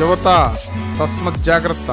యువత తస్మత్ జాగ్రత్త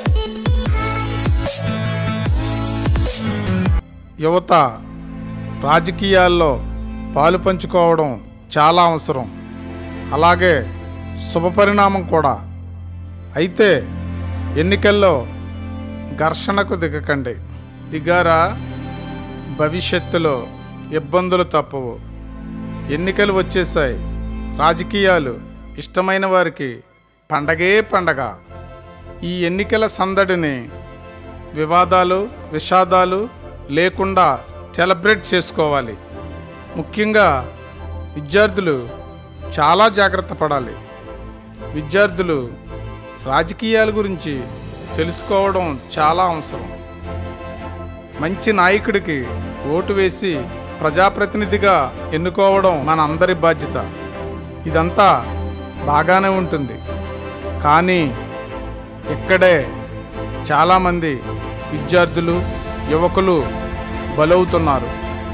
యువత రాజకీయాల్లో పాలు పంచుకోవడం చాలా అవసరం అలాగే శుభపరిణామం కూడా అయితే ఎన్నికల్లో ఘర్షణకు దిగకండి దిగారా భవిష్యత్తులో ఇబ్బందులు తప్పవు ఎన్నికలు వచ్చేసాయి రాజకీయాలు ఇష్టమైన వారికి పండగే పండగ ఈ ఎన్నికల సందడిని వివాదాలు విషాదాలు లేకుండా సెలబ్రేట్ చేసుకోవాలి ముఖ్యంగా విద్యార్థులు చాలా జాగ్రత్త పడాలి విద్యార్థులు రాజకీయాల గురించి తెలుసుకోవడం చాలా అవసరం మంచి నాయకుడికి ఓటు వేసి ప్రజాప్రతినిధిగా ఎన్నుకోవడం మన అందరి బాధ్యత ఇదంతా బాగానే ఉంటుంది కానీ ఇక్కడే చాలామంది విద్యార్థులు యువకులు బలవుతున్నారు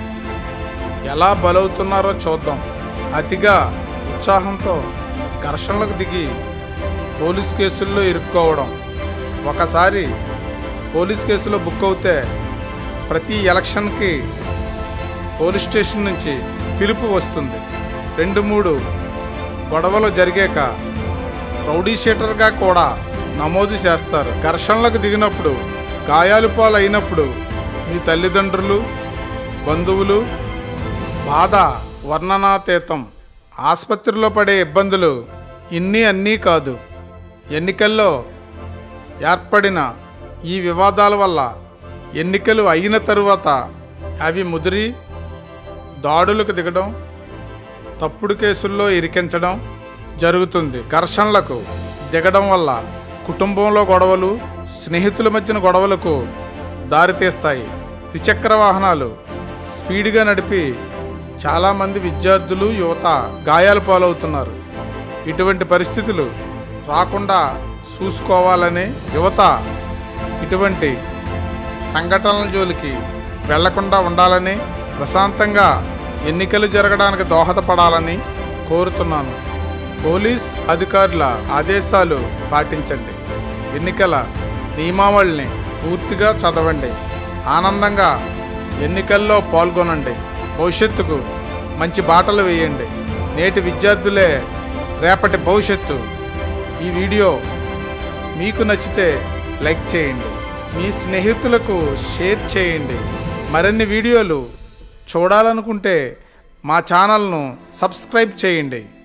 ఎలా బలవుతున్నారో చూద్దాం అతిగా ఉత్సాహంతో ఘర్షణలకు దిగి పోలీస్ కేసుల్లో ఇరుక్కోవడం ఒకసారి పోలీస్ కేసులో బుక్ అవుతే ప్రతి ఎలక్షన్కి పోలీస్ స్టేషన్ నుంచి పిలుపు వస్తుంది రెండు మూడు గొడవలు జరిగాక రౌడీ షీటర్గా కూడా నమోదు చేస్తారు ఘర్షణలకు దిగినప్పుడు గాయాలు పాలైనప్పుడు మీ తల్లిదండ్రులు బంధువులు బాధ వర్ణనాతీతం ఆసుపత్రిలో పడే ఇబ్బందులు ఇన్ని అన్నీ కాదు ఎన్నికల్లో ఏర్పడిన ఈ వివాదాల వల్ల ఎన్నికలు అయిన తరువాత అవి ముదిరి దాడులకు దిగడం తప్పుడు కేసుల్లో ఇరికించడం జరుగుతుంది ఘర్షణలకు దిగడం వల్ల కుటుంబంలో గొడవలు స్నేహితుల మధ్యన గొడవలకు దారితీస్తాయి ద్విచక్ర వాహనాలు స్పీడ్గా నడిపి చాలామంది విద్యార్థులు యువత గాయాలు పాలవుతున్నారు ఇటువంటి పరిస్థితులు రాకుండా చూసుకోవాలని యువత ఇటువంటి సంఘటనల జోలికి వెళ్లకుండా ఉండాలని ప్రశాంతంగా ఎన్నికలు జరగడానికి దోహదపడాలని కోరుతున్నాను పోలీస్ అధికారుల ఆదేశాలు పాటించండి ఎన్నికల నియమావళిని పూర్తిగా చదవండి ఆనందంగా ఎన్నికల్లో పాల్గొనండి భవిష్యత్తుకు మంచి బాటలు వేయండి నేటి విద్యార్థులే రేపటి భవిష్యత్తు ఈ వీడియో మీకు నచ్చితే లైక్ చేయండి మీ స్నేహితులకు షేర్ చేయండి మరిన్ని వీడియోలు చూడాలనుకుంటే మా ఛానల్ను సబ్స్క్రైబ్ చేయండి